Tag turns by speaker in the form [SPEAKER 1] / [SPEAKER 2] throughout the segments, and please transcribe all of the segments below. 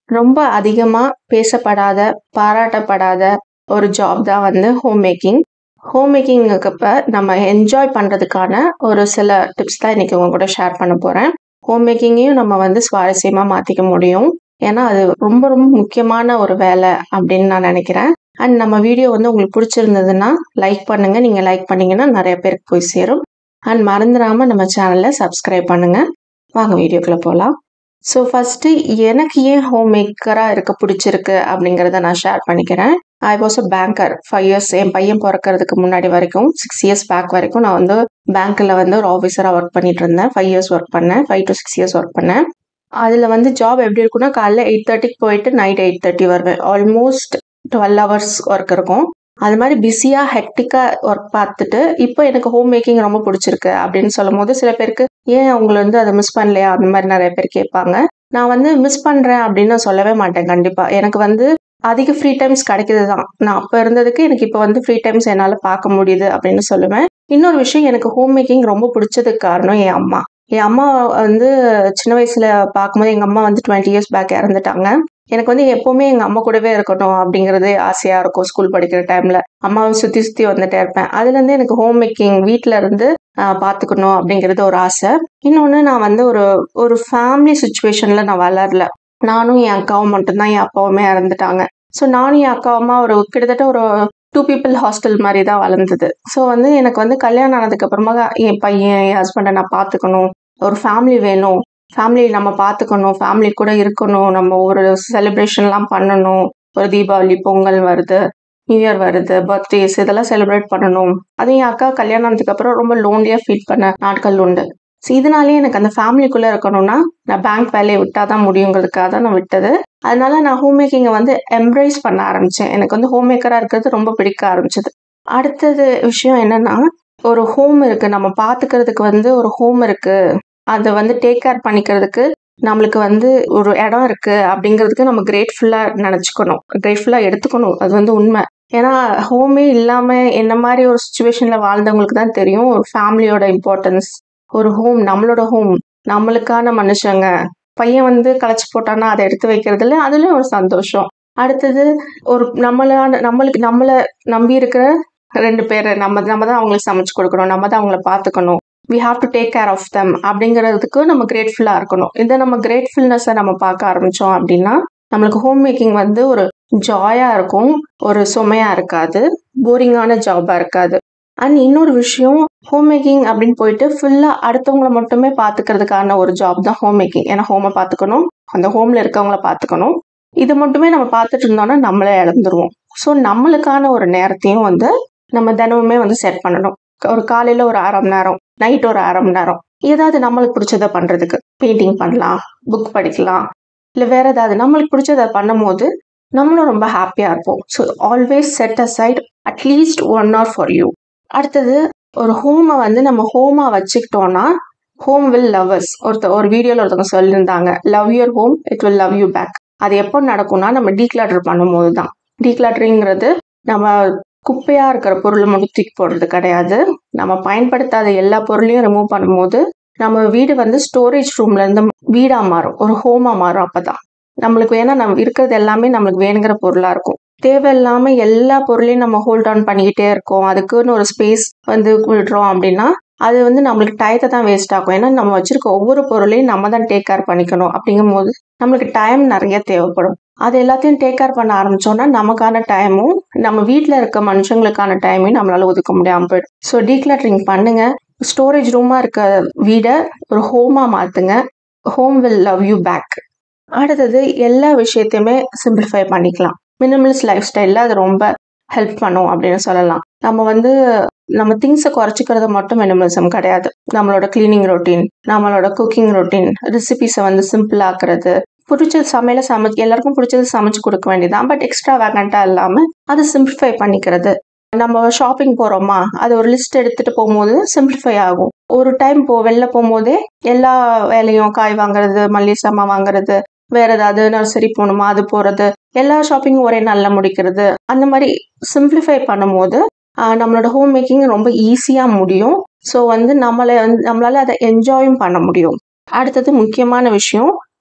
[SPEAKER 1] ரொம்ப அதிகமாக பேசப்படாத பாராட்டப்படாத ஒரு ஜாப் தான் வந்து ஹோம் மேக்கிங் ஹோம் மேக்கிங்கப்ப நம்ம என்ஜாய் பண்ணுறதுக்கான ஒரு சில டிப்ஸ் தான் இன்றைக்கி உங்க கூட ஷேர் பண்ண போகிறேன் ஹோம் மேக்கிங்கையும் நம்ம வந்து சுவாரஸ்யமாக மாற்றிக்க முடியும் ஏன்னா அது ரொம்ப ரொம்ப முக்கியமான ஒரு வேலை அப்படின்னு நான் நினைக்கிறேன் அண்ட் நம்ம வீடியோ வந்து உங்களுக்கு பிடிச்சிருந்ததுன்னா லைக் பண்ணுங்கள் நீங்கள் லைக் பண்ணீங்கன்னா நிறைய பேருக்கு போய் சேரும் அண்ட் மறந்துடாமல் நம்ம சேனலை சப்ஸ்கிரைப் பண்ணுங்கள் வாங்க வீடியோக்குள்ளே போகலாம் ஸோ ஃபஸ்ட்டு எனக்கு ஏன் ஹோம் மேக்கராக இருக்க பிடிச்சிருக்கு அப்படிங்கிறத நான் ஷேர் பண்ணிக்கிறேன் I was a banker five years என் பையன் பிறக்கிறதுக்கு முன்னாடி வரைக்கும் சிக்ஸ் இயர்ஸ் பேக் வரைக்கும் நான் வந்து பேங்க்கில் வந்து ஒரு ஆஃபீஸராக ஒர்க் பண்ணிட்டு இருந்தேன் ஃபைவ் இயர்ஸ் ஒர்க் பண்ணேன் five to six years work பண்ணேன் அதில் வந்து ஜாப் எப்படி இருக்குன்னா காலைல எயிட் தேர்ட்டிக்கு போயிட்டு நைட் எயிட் தேர்ட்டி வருவேன் ஆல்மோஸ்ட் டுவெல் ஹவர்ஸ் ஒர்க் இருக்கும் அது மாதிரி பிஸியாக ஹெக்டிக்காக ஒர்க் பார்த்துட்டு இப்போ எனக்கு ஹோம் மேக்கிங் ரொம்ப பிடிச்சிருக்கு அப்படின்னு சொல்லும் போது சில பேருக்கு ஏன் அவங்கள வந்து அதை மிஸ் பண்ணலையா அந்த மாதிரி நிறைய பேர் கேட்பாங்க நான் வந்து மிஸ் பண்ணுறேன் அப்படின்னு சொல்லவே மாட்டேன் கண்டிப்பாக எனக்கு வந்து அதிக ஃப்ரீ டைம்ஸ் கிடைக்கிது தான் நான் அப்போ இருந்ததுக்கு எனக்கு இப்போ வந்து ஃப்ரீ டைம்ஸ் என்னால் பார்க்க முடியுது அப்படின்னு சொல்லுவேன் இன்னொரு விஷயம் எனக்கு ஹோம் மேக்கிங் ரொம்ப பிடிச்சதுக்கு காரணம் என் அம்மா என் அம்மா வந்து சின்ன வயசுல பார்க்கும்போது எங்கள் அம்மா வந்து டுவெண்ட்டி இயர்ஸ் பேக் இறந்துட்டாங்க எனக்கு வந்து எப்போவுமே எங்கள் அம்மா கூடவே இருக்கணும் அப்படிங்கிறது ஆசையாக இருக்கும் ஸ்கூல் படிக்கிற டைமில் அம்மாவை சுற்றி சுற்றி வந்துட்டே இருப்பேன் அதுலேருந்து எனக்கு ஹோம் மேக்கிங் வீட்டில் இருந்து பார்த்துக்கணும் அப்படிங்கிறது ஒரு ஆசை இன்னொன்று நான் வந்து ஒரு ஒரு ஃபேமிலி சுச்சுவேஷனில் நான் வளரல நானும் என் அக்காவும் மட்டும்தான் என் அப்பாவுமே இறந்துட்டாங்க ஸோ நானும் என் அக்காவுமா ஒரு கிட்டத்தட்ட ஒரு டூ பீப்புள் ஹாஸ்டல் மாதிரி தான் வளர்ந்தது ஸோ வந்து எனக்கு வந்து கல்யாணம் ஆனதுக்கு அப்புறமா என் பையன் என் ஹஸ்பண்டை நான் பார்த்துக்கணும் ஒரு ஃபேமிலி வேணும் ஃபேமிலி நம்ம பார்த்துக்கணும் ஃபேமிலி கூட இருக்கணும் நம்ம ஒரு செலிப்ரேஷன்லாம் பண்ணணும் ஒரு தீபாவளி பொங்கல் வருது நியூ இயர் வருது பர்த்டேஸ் இதெல்லாம் செலிப்ரேட் பண்ணணும் அதுவும் என் அக்கா கல்யாணம் ஆனதுக்கு அப்புறம் ரொம்ப லோன்லியாக ஃபீல் பண்ண நாட்கள் உண்டு ஸோ இதனாலே எனக்கு அந்த ஃபேமிலிக்குள்ளே இருக்கணும்னா நான் பேங்க் வேலையை விட்டால் தான் முடியுங்கிறதுக்காக தான் நான் விட்டது அதனால நான் ஹோம் மேக்கிங்கை வந்து எம்ப்ரைஸ் பண்ண ஆரம்பித்தேன் எனக்கு வந்து ஹோம் மேக்கராக இருக்கிறது ரொம்ப பிடிக்க ஆரம்பிச்சது அடுத்தது விஷயம் என்னன்னா ஒரு ஹோம் இருக்குது நம்ம பார்த்துக்கிறதுக்கு வந்து ஒரு ஹோம் இருக்குது அதை வந்து டேக் கேர் பண்ணிக்கிறதுக்கு நம்மளுக்கு வந்து ஒரு இடம் இருக்குது அப்படிங்கிறதுக்கு நம்ம கிரேட்ஃபுல்லாக நினச்சிக்கணும் கிரேட்ஃபுல்லாக எடுத்துக்கணும் அது வந்து உண்மை ஏன்னா ஹோமே இல்லாமல் என்ன மாதிரி ஒரு சுச்சுவேஷனில் வாழ்ந்தவங்களுக்கு தான் தெரியும் ஒரு ஃபேமிலியோட இம்பார்ட்டன்ஸ் ஒரு ஹோம் நம்மளோட ஹோம் நம்மளுக்கான மனுஷங்க பையன் வந்து களைச்சி போட்டான்னா அதை எடுத்து வைக்கிறதுல அதுலயும் ஒரு சந்தோஷம் அடுத்தது ஒரு நம்மளான நம்மளுக்கு நம்மளை நம்பி இருக்கிற ரெண்டு பேர் நம்ம நம்ம தான் அவங்களுக்கு சமைச்சு கொடுக்கணும் நம்ம தான் அவங்கள பார்த்துக்கணும் we have to take care of them அப்படிங்கிறதுக்கு நம்ம கிரேட்ஃபுல்லாக இருக்கணும் இதை நம்ம கிரேட்ஃபுல்னஸை நம்ம பார்க்க ஆரம்பித்தோம் அப்படின்னா நம்மளுக்கு ஹோம் மேக்கிங் வந்து ஒரு ஜாயாக இருக்கும் ஒரு சுமையாக இருக்காது போரிங்கான ஜாபாக இருக்காது அண்ட் இன்னொரு விஷயம் ஹோம் மேக்கிங் அப்படின்னு போயிட்டு ஃபுல்லாக அடுத்தவங்கள மட்டுமே பார்த்துக்கிறதுக்கான ஒரு ஜாப் தான் ஹோம் மேக்கிங் ஏன்னா ஹோமை பார்த்துக்கணும் அந்த ஹோமில் இருக்கவங்கள பார்த்துக்கணும் இது மட்டுமே நம்ம பார்த்துட்டு இருந்தோம்னா நம்மளே இழந்துருவோம் ஸோ நம்மளுக்கான ஒரு நேரத்தையும் வந்து நம்ம தினமுமே வந்து செட் பண்ணணும் ஒரு காலையில் ஒரு அரை மணி நேரம் நைட் ஒரு அரை மணி நேரம் ஏதாவது நம்மளுக்கு பிடிச்சதை பண்ணுறதுக்கு பெயிண்டிங் பண்ணலாம் புக் படிக்கலாம் இல்லை வேற ஏதாவது நம்மளுக்கு பிடிச்சதை பண்ணும் போது நம்மளும் ரொம்ப ஹாப்பியாக இருப்போம் so always set aside at least one hour for you அடுத்தது ஒரு ஹோமை வந்து நம்ம ஹோமாக வச்சுக்கிட்டோம்னா ஹோம் வில் லவ்வர்ஸ் ஒருத்த ஒரு வீடியோவில் ஒருத்தவங்க சொல்லியிருந்தாங்க love your home it will love you back அது எப்போ நடக்கும்னா நம்ம டீக்ளாட்டர் பண்ணும்போது தான் டீக்ளாட்டரிங்கிறது நம்ம குப்பையாக இருக்கிற பொருளை மட்டும் தூக்கி போடுறது கிடையாது நம்ம பயன்படுத்தாத எல்லா பொருளையும் ரிமூவ் பண்ணும்போது நம்ம வீடு வந்து ஸ்டோரேஜ் ரூம்ல இருந்து வீடா மாறும் ஒரு ஹோமா மாறும் அப்பதான் நம்மளுக்கு வேணா நம்ம இருக்கிறது எல்லாமே நம்மளுக்கு வேணுங்கிற பொருளா இருக்கும் தேவையில்லாம எல்லா பொருளையும் நம்ம ஹோல்ட் ஆன் பண்ணிக்கிட்டே இருக்கோம் அதுக்குன்னு ஒரு ஸ்பேஸ் வந்து விடுறோம் அப்படின்னா அது வந்து நம்மளுக்கு டயத்தை தான் வேஸ்ட் ஆகும் ஏன்னா நம்ம வச்சிருக்க ஒவ்வொரு பொருளையும் நம்ம தான் டேக் கேர் பண்ணிக்கணும் அப்படிங்கும் போது நம்மளுக்கு டைம் நிறைய தேவைப்படும் அது எல்லாத்தையும் டேக் கேர் பண்ண ஆரம்பிச்சோம்னா நமக்கான டைமும் நம்ம வீட்டில் இருக்க மனுஷங்களுக்கான டைமையும் நம்மளால ஒதுக்க முடியாமல் போயிடும் ஸோ டீக்ளட்டரிங் பண்ணுங்க ஸ்டோரேஜ் ரூமாக இருக்க வீடை ஒரு ஹோமாக மாற்றுங்க home will love you back அடுத்தது எல்லா விஷயத்தையுமே சிம்பிளிஃபை பண்ணிக்கலாம் மினிமலிஸ்ட் லைஃப் ஸ்டைலில் அது ரொம்ப ஹெல்ப் பண்ணும் அப்படின்னு சொல்லலாம் நம்ம வந்து நம்ம திங்ஸை குறைச்சிக்கிறது மட்டும் மினிமலிசம் கிடையாது நம்மளோட கிளீனிங் ரொட்டீன் நம்மளோட குக்கிங் ரொட்டீன் ரெசிபிஸை வந்து சிம்பிள் ஆக்குறது பிடிச்ச சமையல சமை எல்லாருக்கும் பிடிச்சது சமைச்சு கொடுக்க வேண்டியதான் பட் எக்ஸ்ட்ரா வேகண்ட்டாக இல்லாமல் அதை சிம்பிளிஃபை பண்ணிக்கிறது நம்ம ஷாப்பிங் போகிறோமா அது ஒரு லிஸ்ட் எடுத்துகிட்டு போகும்போது சிம்பிளிஃபை ஆகும் ஒரு டைம் போ வெளில போகும்போதே எல்லா வேலையும் காய் வாங்குறது மல்லிகை சாமான் வாங்குறது வேற ஏதாவது நர்சரி போகணுமா அது போகிறது எல்லா ஷாப்பிங்கும் ஒரே நாளில் முடிக்கிறது அந்த மாதிரி சிம்பிளிஃபை பண்ணும்போது ஆஹ் நம்மளோட ஹோம் மேக்கிங் ரொம்ப ஈஸியாக முடியும் ஸோ வந்து நம்மளை வந்து நம்மளால அதை என்ஜாயும் பண்ண முடியும் அடுத்தது முக்கியமான விஷயம்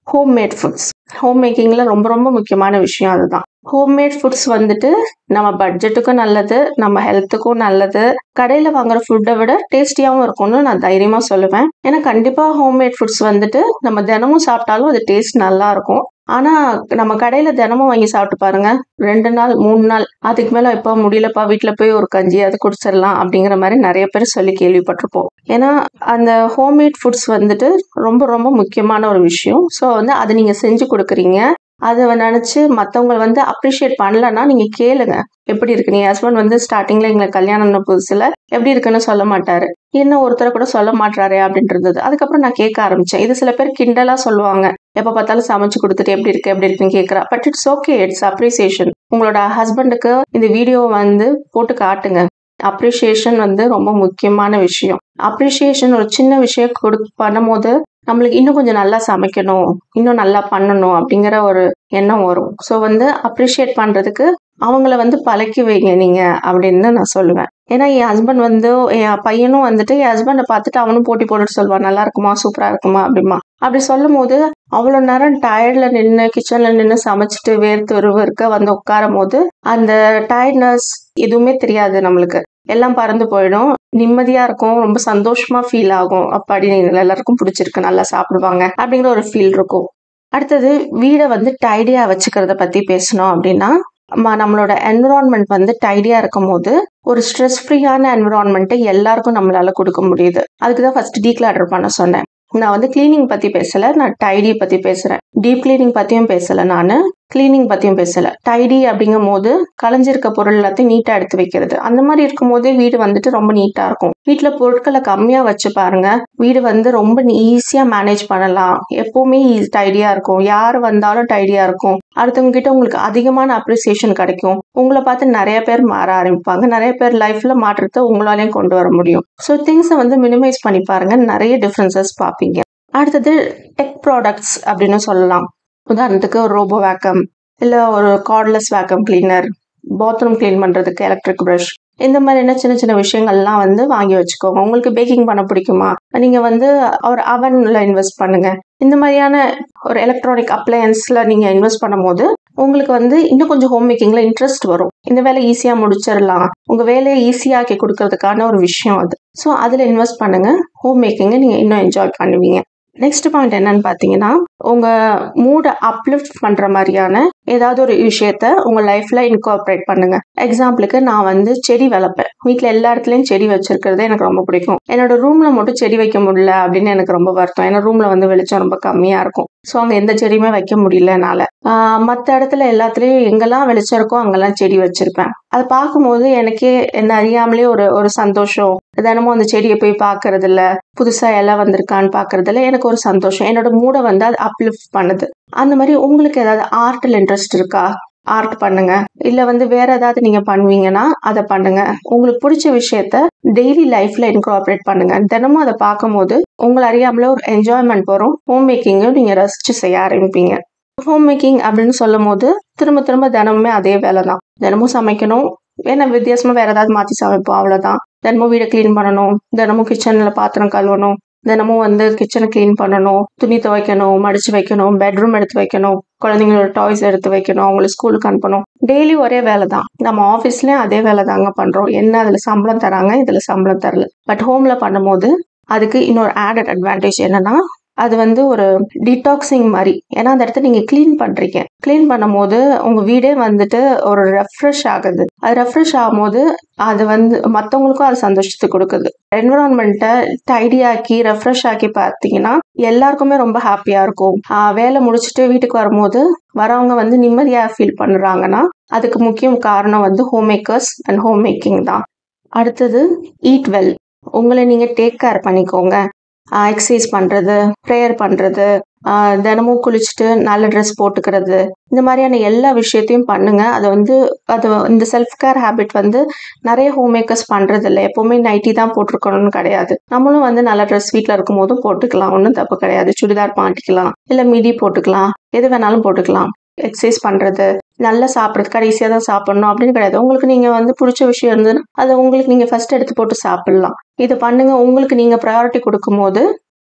[SPEAKER 1] ஹோம்மேட் ஃபுட்ஸ் ஹோம் மேக்கிங்கில் ரொம்ப ரொம்ப முக்கியமான விஷயம் அதுதான் ஹோம்மேட் ஃபுட்ஸ் வந்துட்டு நம்ம பட்ஜெட்டுக்கும் நல்லது நம்ம ஹெல்த்துக்கும் நல்லது கடையில் வாங்குற ஃபுட்டை விட டேஸ்டியாகவும் இருக்கும்னு நான் தைரியமாக சொல்லுவேன் ஏன்னா கண்டிப்பாக ஹோம்மேட் ஃபுட்ஸ் வந்துட்டு நம்ம தினமும் சாப்பிட்டாலும் அது டேஸ்ட் நல்லா இருக்கும் ஆனால் நம்ம கடையில் தினமும் வாங்கி சாப்பிட்டு பாருங்க ரெண்டு நாள் மூணு நாள் அதுக்கு மேலே இப்போ முடியலப்பா வீட்டில் போய் ஒரு கஞ்சி அதை குடிச்சிடலாம் அப்படிங்கிற மாதிரி நிறைய பேர் சொல்லி கேள்விப்பட்டிருப்போம் ஏன்னா அந்த ஹோம்மேட் ஃபுட்ஸ் வந்துட்டு ரொம்ப ரொம்ப முக்கியமான ஒரு விஷயம் ஸோ வந்து அதை நீங்கள் செஞ்சு கொடுக்குறீங்க அதை நினச்சி மற்றவங்க வந்து அப்ரிஷியேட் பண்ணலன்னா நீங்கள் கேளுங்க எப்படி இருக்கு நீ ஹஸ்பண்ட் வந்து ஸ்டார்டிங்கில் எங்களை கல்யாணம் பண்ண புதுசில் எப்படி இருக்குன்னு சொல்ல மாட்டாரு என்ன ஒருத்தரை கூட சொல்ல மாட்டாரே அப்படின்றது அதுக்கப்புறம் நான் கேட்க ஆரம்பிச்சேன் இது சில பேர் கிண்டலாக சொல்லுவாங்க எப்போ பார்த்தாலும் சமைச்சு கொடுத்துட்டு எப்படி இருக்கு எப்படி இருக்குன்னு கேட்குறா but it's okay it's appreciation உங்களோட ஹஸ்பண்டுக்கு இந்த வீடியோ வந்து போட்டு காட்டுங்க அப்ரிஷியேஷன் வந்து ரொம்ப முக்கியமான விஷயம் அப்ரிஷியேஷன் ஒரு சின்ன விஷயம் கொடு பண்ணும்போது நம்மளுக்கு இன்னும் கொஞ்சம் நல்லா சமைக்கணும் இன்னும் நல்லா பண்ணணும் அப்படிங்கிற ஒரு எண்ணம் வரும் ஸோ வந்து அப்ரிஷியேட் பண்ணுறதுக்கு அவங்கள வந்து பழக்கி வைங்க நீங்க அப்படின்னு நான் சொல்லுவேன் ஏன்னா என் ஹஸ்பண்ட் வந்து என் பையனும் வந்துட்டு என் ஹஸ்பண்டை பார்த்துட்டு அவனும் போட்டி போட்டுட்டு சொல்லுவான் நல்லா இருக்குமா சூப்பரா இருக்குமா அப்படிமா அப்படி சொல்லும் போது அவ்வளோ நேரம் டயர்டில் நின்று கிச்சனில் நின்று சமைச்சிட்டு வேர்த்து இருக்க வந்து உட்காரும் போது அந்த டயர்ட்னஸ் எதுவுமே தெரியாது நம்மளுக்கு எல்லாம் பறந்து போயிடும் நிம்மதியா இருக்கும் ரொம்ப சந்தோஷமா ஃபீல் ஆகும் அப்பாடி எல்லாருக்கும் பிடிச்சிருக்கு நல்லா சாப்பிடுவாங்க அப்படிங்கிற ஒரு ஃபீல் இருக்கும் அடுத்தது வீடை வந்து டைடியா வச்சுக்கிறத பத்தி பேசணும் அப்படின்னா நம்மளோட என்விரான்மெண்ட் வந்து டைடியா இருக்கும் போது ஒரு ஸ்ட்ரெஸ் ஃப்ரீயான என்விரான்மெண்ட்டை எல்லாருக்கும் நம்மளால கொடுக்க முடியுது அதுக்கு தான் ஃபர்ஸ்ட் டீக்ளாடர் பண்ண சொன்னேன் நான் வந்து கிளீனிங் பத்தி பேசல நான் டைடி பத்தி பேசுறேன் டீப் கிளீனிங் பத்தியும் பேசல நான் கிளீனிங் பத்தியும் பேசல டைடி அப்படிங்கும் போது களைஞ்சிருக்க பொருள் எல்லாத்தையும் நீட்டா எடுத்து வைக்கிறது அந்த மாதிரி இருக்கும் போதே வீடு வந்துட்டு ரொம்ப நீட்டா இருக்கும் வீட்டுல பொருட்களை கம்மியா வச்சு பாருங்க வீடு வந்து ரொம்ப ஈஸியா மேனேஜ் பண்ணலாம் எப்பவுமே டைடியா இருக்கும் யார் வந்தாலும் டைடியா இருக்கும் அடுத்தவங்க கிட்ட உங்களுக்கு அதிகமான அப்ரிசியேஷன் கிடைக்கும் உங்களை பார்த்து நிறைய பேர் மாற ஆரம்பிப்பாங்க நிறைய பேர் லைஃப்ல மாற்றத்தை உங்களாலையும் கொண்டு வர முடியும் ஸோ திங்ஸை வந்து மினிமைஸ் பண்ணி பாருங்க நிறைய டிஃப்ரென்சஸ் பார்ப்பீங்க அடுத்தது டெக் ப்ராடக்ட்ஸ் அப்படின்னு சொல்லலாம் உதாரணத்துக்கு ஒரு ரோபோ வேக்கம் இல்லை ஒரு cordless vacuum cleaner bathroom clean பண்ணுறதுக்கு எலக்ட்ரிக் ப்ரஷ் இந்த மாதிரியான சின்ன சின்ன விஷயங்கள்லாம் வந்து வாங்கி வச்சுக்கோங்க உங்களுக்கு பேக்கிங் பண்ண பிடிக்குமா நீங்கள் வந்து ஒரு அவனில் இன்வெஸ்ட் பண்ணுங்க இந்த மாதிரியான ஒரு எலக்ட்ரானிக் அப்ளையன்ஸில் நீங்கள் இன்வெஸ்ட் பண்ணும்போது உங்களுக்கு வந்து இன்னும் கொஞ்சம் ஹோம் மேக்கிங்கில் இன்ட்ரெஸ்ட் வரும் இந்த வேலை ஈஸியாக முடிச்சிடலாம் உங்கள் வேலையை ஈஸியாக்கி கொடுக்கறதுக்கான ஒரு விஷயம் அது ஸோ அதில் இன்வெஸ்ட் பண்ணுங்க ஹோம் மேக்கிங்கை நீங்கள் இன்னும் என்ஜாய் பண்ணுவீங்க நெக்ஸ்ட் பாயிண்ட் என்னன்னு பார்த்தீங்கன்னா உங்கள் மூடை அப்லிஃப்ட் பண்ணுற மாதிரியான ஏதாவது ஒரு விஷயத்த உங்கள் லைஃப்பில் இன்கார்பரேட் பண்ணுங்க எக்ஸாம்பிளுக்கு நான் வந்து செடி வளர்ப்பேன் வீட்டில் எல்லா இடத்துலையும் செடி வச்சிருக்கிறது எனக்கு ரொம்ப பிடிக்கும் என்னோட ரூமில் மட்டும் செடி வைக்க முடியல அப்படின்னு எனக்கு ரொம்ப வருத்தம் ஏன்னா ரூமில் வந்து வெளிச்சம் ரொம்ப கம்மியாக இருக்கும் ஸோ அங்கே எந்த செடியுமே வைக்க முடியல என்னால் மற்ற இடத்துல எல்லாத்துலேயும் எங்கெல்லாம் வெளிச்சம் இருக்கோ அங்கெல்லாம் செடி வச்சிருப்பேன் அதை பார்க்கும்போது எனக்கே என்ன அறியாமலே ஒரு ஒரு சந்தோஷம் தினமும் அந்த செடியை போய் பார்க்கறது இல்ல புதுசா இலை வந்திருக்கான்னு பார்க்கறதுல எனக்கு ஒரு சந்தோஷம் என்னோட மூடை வந்து அது அப்லிஃப்ட் பண்ணுது அந்த மாதிரி உங்களுக்கு ஏதாவது ஆர்ட்ல இன்ட்ரெஸ்ட் இருக்கா ஆர்ட் பண்ணுங்க இல்ல வந்து வேற ஏதாவது நீங்க பண்ணுவீங்கன்னா அதை பண்ணுங்க உங்களுக்கு பிடிச்ச விஷயத்த டெய்லி லைஃப்ல இன்கார்பரேட் பண்ணுங்க தினமும் அதை பார்க்கும்போது உங்களை அறியாமலே ஒரு என்ஜாய்மெண்ட் வரும் ஹோம் மேக்கிங்கும் நீங்க ரசிச்சு செய்ய ஆரம்பிப்பீங்க ஹோம் மேக்கிங் அப்படின்னு சொல்லும் போது திரும்ப திரும்ப தினமுமே அதே வேலை தான் தினமும் சமைக்கணும் வேணா வித்தியாசமா வேற ஏதாவது மாத்தி சமைப்போம் அவ்வளவுதான் தினமும் வீடை கிளீன் பண்ணணும் தினமும் கிச்சன்ல பாத்திரம் கழுவணும் தினமும் வந்து கிச்சனை கிளீன் பண்ணணும் துணி துவைக்கணும் மடிச்சு வைக்கணும் பெட்ரூம் எடுத்து வைக்கணும் குழந்தைங்களோட டாய்ஸ் எடுத்து வைக்கணும் அவங்களை ஸ்கூலுக்கு அனுப்பணும் டெய்லி ஒரே வேலை தான் நம்ம ஆஃபீஸ்லயும் அதே வேலை தாங்க பண்றோம் என்ன அதுல சம்பளம் தராங்க இதுல சம்பளம் தரல பட் ஹோம்ல பண்ணும்போது அதுக்கு இன்னொரு ஆடட் அட்வான்டேஜ் என்னன்னா அது வந்து ஒரு டிடாக்சிங் மாதிரி ஏன்னா அந்த இடத்த நீங்க க்ளீன் பண்றீங்க க்ளீன் பண்ணும்போது உங்க வீடே வந்துட்டு ஒரு ரெஃப்ரெஷ் ஆகுது அது ரெஃப்ரெஷ் ஆகும்போது அது வந்து மற்றவங்களுக்கும் அது சந்தோஷத்தை கொடுக்குது என்விரான்மெண்ட்டை டைடி ஆக்கி ரெஃப்ரெஷ் ஆக்கி பார்த்தீங்கன்னா எல்லாருக்குமே ரொம்ப ஹாப்பியா இருக்கும் வேலை முடிச்சுட்டு வீட்டுக்கு வரும்போது வரவங்க வந்து நிம்மதியா ஃபீல் பண்ணுறாங்கன்னா அதுக்கு முக்கிய காரணம் வந்து home makers and home making தான் அடுத்தது ஈட் வெல் உங்களை நீங்கள் டேக் கேர் பண்ணிக்கோங்க எக்ஸசைஸ் பண்ணுறது ப்ரேயர் பண்ணுறது தினமும் குளிச்சுட்டு நல்ல ட்ரெஸ் போட்டுக்கிறது இந்த மாதிரியான எல்லா விஷயத்தையும் பண்ணுங்க அதை வந்து அது இந்த செல்ஃப் கேர் ஹேபிட் வந்து நிறைய ஹோம் மேக்கர்ஸ் பண்றது இல்லை எப்பவுமே நைட்டி தான் போட்டிருக்கணும்னு கிடையாது நம்மளும் வந்து நல்ல ட்ரெஸ் வீட்டில் இருக்கும் போதும் போட்டுக்கலாம் ஒன்றும் தப்பு கிடையாது சுடிதார் மாட்டிக்கலாம் இல்லை மிடி போட்டுக்கலாம் எது வேணாலும் போட்டுக்கலாம் எக்ஸசைஸ் பண்ணுறது நல்லா சாப்பிட்றது கடைசியாக தான் சாப்பிடணும் அப்படின்னு கிடையாது உங்களுக்கு நீங்கள் வந்து பிடிச்ச விஷயம் இருந்ததுன்னா அதை உங்களுக்கு நீங்கள் ஃபர்ஸ்ட் எடுத்து போட்டு சாப்பிடலாம் இதை பண்ணுங்க உங்களுக்கு நீங்கள் ப்ரையாரிட்டி கொடுக்கும்போது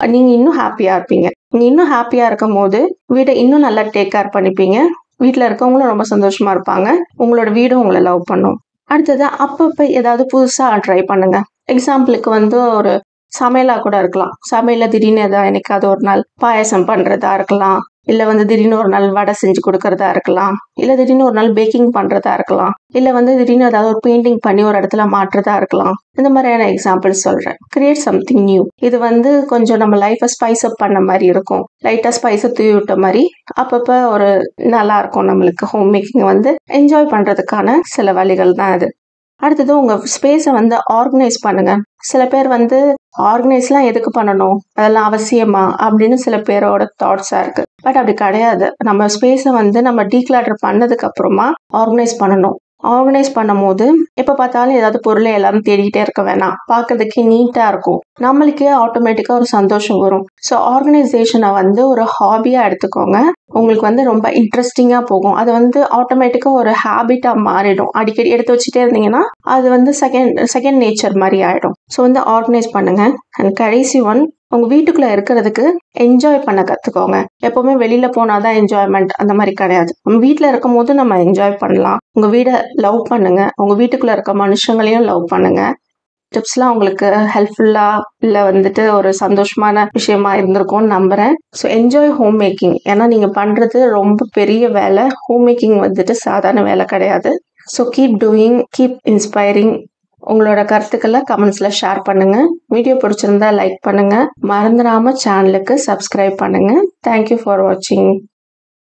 [SPEAKER 1] நீங்கள் இன்னும் ஹாப்பியாக இருப்பீங்க நீங்கள் இன்னும் ஹாப்பியாக இருக்கும் போது வீட்டை இன்னும் நல்லா டேக் கேர் பண்ணிப்பீங்க வீட்டில் இருக்கவங்களும் ரொம்ப சந்தோஷமாக இருப்பாங்க உங்களோட வீடும் உங்களை லவ் பண்ணும் அடுத்தது அப்பப்போ ஏதாவது புதுசாக ட்ரை பண்ணுங்க எக்ஸாம்பிளுக்கு வந்து ஒரு சமையலாக கூட இருக்கலாம் சமையலில் திடீர்னு ஏதாவது என்னைக்காவது ஒரு நாள் பாயசம் பண்ணுறதா இருக்கலாம் இல்லை வந்து திடீர்னு ஒரு நாள் வடை செஞ்சு கொடுக்கறதா இருக்கலாம் இல்லை திடீர்னு ஒரு நாள் பேக்கிங் பண்ணுறதா இருக்கலாம் இல்லை வந்து திடீர்னு ஏதாவது ஒரு பெயிண்டிங் பண்ணி ஒரு இடத்துல மாற்றுறதா இருக்கலாம் இந்த மாதிரியான எக்ஸாம்பிள்ஸ் சொல்கிறேன் கிரியேட் சம்திங் நியூ இது வந்து கொஞ்சம் நம்ம லைஃப்பை ஸ்பைஸ் அப் பண்ண மாதிரி இருக்கும் லைட்டாக ஸ்பைஸை தூவி விட்ட மாதிரி அப்பப்போ ஒரு நல்லா இருக்கும் நம்மளுக்கு ஹோம் மேக்கிங் வந்து என்ஜாய் பண்ணுறதுக்கான சில வழிகள் தான் அது அடுத்தது உங்கள் ஸ்பேஸை வந்து ஆர்கனைஸ் பண்ணுங்க சில பேர் வந்து ஆர்கனைஸ்லாம் எதுக்கு பண்ணணும் அதெல்லாம் அவசியமா அப்படின்னு சில பேரோட தாட்ஸாக இருக்கு பட் அப்படி கிடையாது நம்ம ஸ்பேஸை வந்து நம்ம டீக்ளாட்டர் பண்ணதுக்கு அப்புறமா ஆர்கனைஸ் பண்ணணும் ஆர்கனைஸ் பண்ணும்போது எப்போ பார்த்தாலும் ஏதாவது பொருளை எல்லாரும் தேடிக்கிட்டே இருக்க வேணாம் பார்க்கறதுக்கு நீட்டாக இருக்கும் நம்மளுக்கே ஆட்டோமேட்டிக்காக ஒரு சந்தோஷம் வரும் ஸோ ஆர்கனைசேஷனை வந்து ஒரு ஹாபியாக எடுத்துக்கோங்க உங்களுக்கு வந்து ரொம்ப இன்ட்ரெஸ்டிங்காக போகும் அது வந்து ஆட்டோமேட்டிக்காக ஒரு ஹேபிட்டாக மாறிடும் அடிக்கடி எடுத்து வச்சுட்டே இருந்தீங்கன்னா அது வந்து செகண்ட் செகண்ட் நேச்சர் மாதிரி ஆகிடும் ஸோ வந்து ஆர்கனைஸ் பண்ணுங்க அண்ட் கடைசி ஒன் உங்க வீட்டுக்குள்ள இருக்கிறதுக்கு என்ஜாய் பண்ண கத்துக்கோங்க எப்பவுமே வெளியில போனாதான் என்ஜாய்மெண்ட் அந்த மாதிரி கிடையாது நம்ம வீட்டில் இருக்கும் போது நம்ம என்ஜாய் பண்ணலாம் உங்க வீடை லவ் பண்ணுங்க உங்க வீட்டுக்குள்ள இருக்க மனுஷங்களையும் லவ் பண்ணுங்க டிப்ஸ்லாம் உங்களுக்கு ஹெல்ப்ஃபுல்லாக இல்லை வந்துட்டு ஒரு சந்தோஷமான விஷயமா இருந்திருக்கும்னு நம்புகிறேன் ஸோ என்ஜாய் ஹோம் மேக்கிங் ஏன்னா நீங்கள் பண்ணுறது ரொம்ப பெரிய வேலை ஹோம் மேக்கிங் வந்துட்டு சாதாரண வேலை கிடையாது so keep doing keep inspiring உங்களோட கருத்துக்களை கமெண்ட்ஸில் ஷேர் பண்ணுங்கள் வீடியோ பிடிச்சிருந்தா லைக் பண்ணுங்கள் மறந்துடாமல் சேனலுக்கு சப்ஸ்கிரைப் பண்ணுங்கள் தேங்க்யூ ஃபார் வாட்சிங்